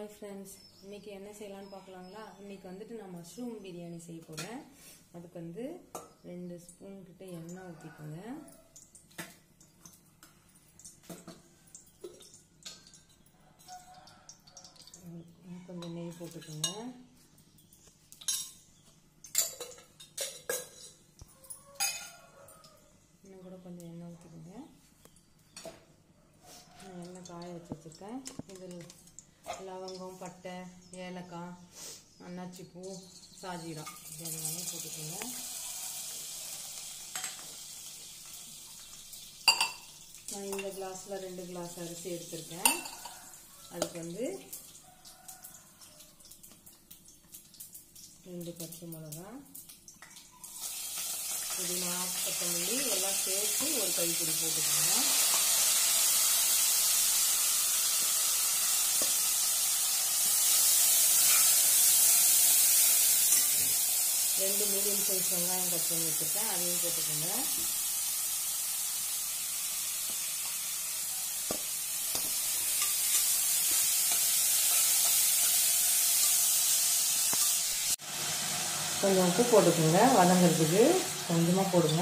hi friends இன்னைக்கு என்ன செய்யலாம்னு பார்க்கலாங்களா இன்னைக்கு வந்துட்டு நான் மஷ்ரூம் பிரியாணி செய்ய போகிறேன் அதுக்கு வந்து ரெண்டு ஸ்பூன் கிட்ட எண்ணெய் ஊற்றிக்கோங்க கொஞ்சம் நெய் போட்டுக்கோங்க இன்னும் கூட கொஞ்சம் எண்ணெய் ஊற்றிக்கோங்க நான் எண்ணெய் காய வச்சு வச்சுருக்கேன் இதில் லவங்கம் பட்டை ஏலக்காய் அன்னாச்சி பூ சாஜீரா இது எல்லாமே போட்டுக்கோங்க நான் இந்த கிளாஸில் ரெண்டு கிளாஸ் அரிசி எடுத்திருக்கேன் அதுக்கு வந்து ரெண்டு பச்சை மிளகா புதினா கொத்தமல்லி எல்லாம் சேர்த்து ஒரு கைப்பிடி போட்டுக்கோங்க ரெண்டு மீடியம் சைஸ் வெங்காயம் கட் பண்ணி வச்சுருக்கேன் அதையும் போட்டுக்கோங்க கொஞ்சம் உப்பு போட்டுக்கோங்க வதங்கிறதுக்கு கொஞ்சமாக போடுங்க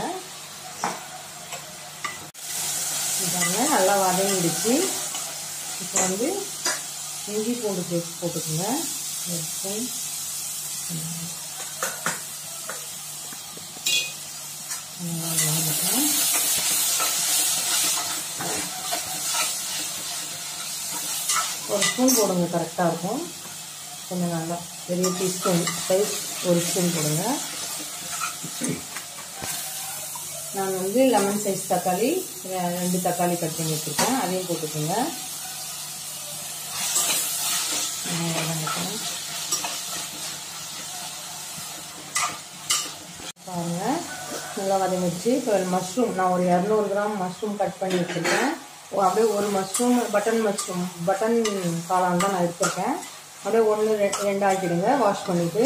பாருங்க நல்லா வதங்கிடுச்சு இப்போ வந்து இஞ்சி பூண்டு பேஸ்ட் போட்டுக்கோங்க ஒரு ஸ்பூன் வதங்கட்டும் ஒரு ஸ்பூன் போடுங்க கரெக்டாக இருக்கும் கொஞ்சம் நல்லா பெரிய டீஸ்பூன் சைஸ் ஒரு ஸ்பூன் போடுங்க நான் வந்து லெமன் சைஸ் தக்காளி ரெண்டு தக்காளி கட் பண்ணி வச்சுருக்கேன் அதையும் போட்டுக்கோங்க பாருங்க நல்லா வதங்கிடுச்சு இப்போ மஷ்ரூம் நான் ஒரு இரநூறு கிராம் மஷ்ரூம் கட் பண்ணி வச்சுருக்கேன் அப்படியே ஒரு மஷ்ரூம் பட்டன் மஷ்ரூம் பட்டன் காளான் தான் நான் எடுத்திருக்கேன் அப்படியே ஒன்று ரெண்டு ஆக்கிடுங்க வாஷ் பண்ணிவிட்டு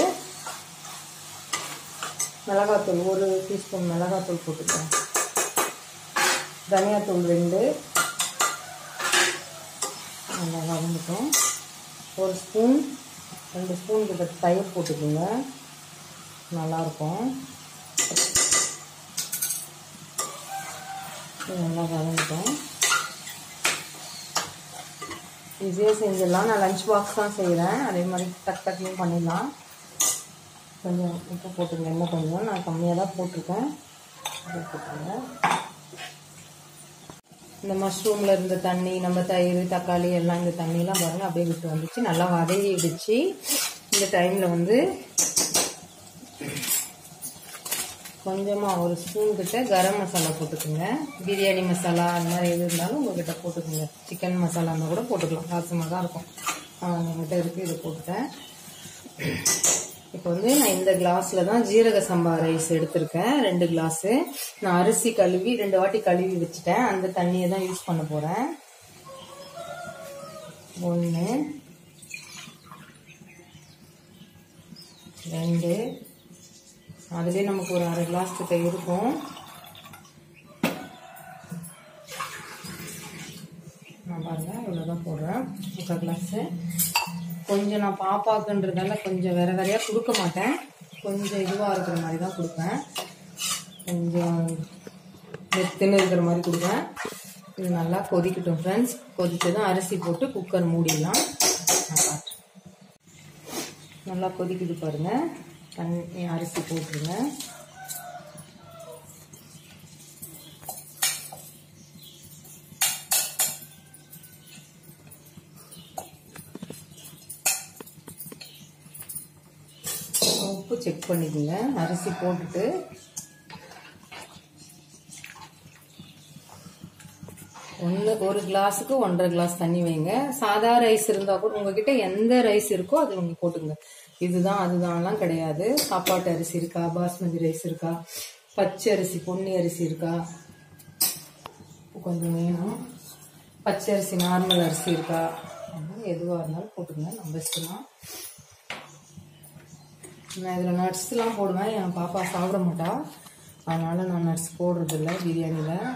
மிளகாத்தூள் ஒரு டீஸ்பூன் மிளகாத்தூள் போட்டுக்கிறேன் தனியாத்தூள் ரெண்டு நல்லா வதங்கட்டும் ஒரு ஸ்பூன் ரெண்டு ஸ்பூன் கிட்ட தயிர் போட்டுக்கோங்க நல்லாயிருக்கும் நல்லா வதங்கட்டும் ஈஸியாக செஞ்சிடலாம் நான் லஞ்ச் பாக்ஸ் தான் செய்கிறேன் அதே மாதிரி டக் டக்லையும் பண்ணிடலாம் கொஞ்சம் உப்பு போட்டுருங்க இன்னும் கொஞ்சம் நான் கம்மியாக தான் போட்டிருக்கேன் உப்பு போட்டுருங்க இந்த மஷ்ரூமில் இருந்த தண்ணி நம்ம தயிர் தக்காளி எல்லாம் இந்த தண்ணியெலாம் பாருங்கள் அப்படியே விட்டு வந்துச்சு நல்லா வதங்கிடுச்சு இந்த டைமில் வந்து கொஞ்சமாக ஒரு ஸ்பூன் கிட்ட கரம் மசாலா போட்டுக்கோங்க பிரியாணி மசாலா அந்த மாதிரி எது இருந்தாலும் உங்ககிட்ட போட்டுக்கோங்க சிக்கன் மசாலா இருந்தால் கூட போட்டுக்கலாம் வாசமாக தான் இருக்கும் என்கிட்ட இருக்குது இதை போட்டுட்டேன் இப்போ வந்து நான் இந்த கிளாஸில் தான் ஜீரக சம்பா ரைஸ் எடுத்திருக்கேன் ரெண்டு கிளாஸு நான் அரிசி கழுவி ரெண்டு வாட்டி கழுவி வச்சுட்டேன் அந்த தண்ணியை தான் யூஸ் பண்ண போகிறேன் ஒன்று ரெண்டு அதுலேயே நமக்கு ஒரு அரை கிளாஸ் கிட்ட இருக்கும் நான் பாருங்க இவ்வளோதான் போடுறேன் முக்கால் கிளாஸு கொஞ்சம் நான் பாப்பாக்குன்றதால கொஞ்சம் வேற வேறையாக கொடுக்க மாட்டேன் கொஞ்சம் இதுவாக இருக்கிற மாதிரி தான் கொடுப்பேன் கொஞ்சம் நெத்துன்னு இருக்கிற மாதிரி கொடுப்பேன் இது நல்லா கொதிக்கட்டும் ஃப்ரெண்ட்ஸ் கொதிச்சதும் அரிசி போட்டு குக்கர் மூடிடலாம் நல்லா கொதிக்குது பாருங்க தண்ணி அரிசி போட்டுருங்க உப்பு செக் பண்ணிக்கோங்க அரிசி போட்டுட்டு ஒன்று ஒரு கிளாஸுக்கு ஒன்றரை கிளாஸ் தண்ணி வைங்க சாதா ரைஸ் இருந்தால் கூட உங்ககிட்ட எந்த ரைஸ் இருக்கோ அது நீங்கள் போட்டுங்க இதுதான் அதுதான்லாம் கிடையாது சாப்பாட்டு அரிசி இருக்கா பாஸ்மதி ரைஸ் இருக்கா பச்சை அரிசி பொன்னி அரிசி இருக்கா கொஞ்சம் வேணும் பச்சை அரிசி நார்மல் அரிசி இருக்கா எதுவாக இருந்தாலும் போட்டுங்க நம்ம இஷ்டமா நான் இதில் நட்ஸ்லாம் போடுவேன் என் பாப்பா சாப்பிட மாட்டா அதனால் நான் நட்ஸ் போடுறதில்ல பிரியாணியில்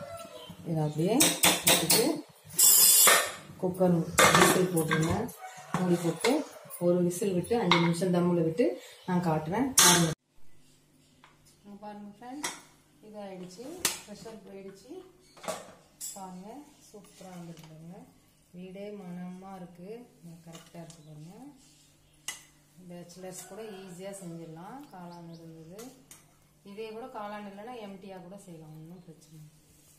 இதை அப்படியே வச்சுட்டு குக்கர் விசில் போட்டுருங்க மூடி போட்டு ஒரு விசில் விட்டு அஞ்சு நிமிஷம் தம்மில் விட்டு நான் காட்டுறேன் பாருங்க இங்க பாருங்க ஃப்ரெண்ட்ஸ் இதாகிடுச்சு ப்ரெஷர் போயிடுச்சு பாருங்க சூப்பராக வந்துருக்குங்க வீடே மனமாக இருக்குது கரெக்டாக இருக்குது பாருங்க பேச்சுலர்ஸ் கூட ஈஸியாக செஞ்சிடலாம் காளான் இருந்தது இதே கூட காளான் இல்லைன்னா எம்டியாக கூட செய்யலாம் ஒன்றும் பிரச்சனை இல்லை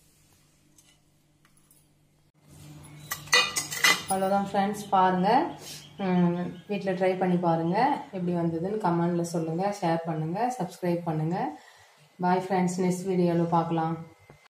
அவ்வளோதான் ஃப்ரெண்ட்ஸ் பாருங்கள் வீட்டில் ட்ரை பண்ணி பாருங்கள் எப்படி வந்ததுன்னு கமெண்டில் சொல்லுங்கள் ஷேர் பண்ணுங்கள் சப்ஸ்கிரைப் பண்ணுங்கள் பாய் ஃப்ரெண்ட்ஸ் நெக்ஸ்ட் வீடியோவில் பார்க்கலாம்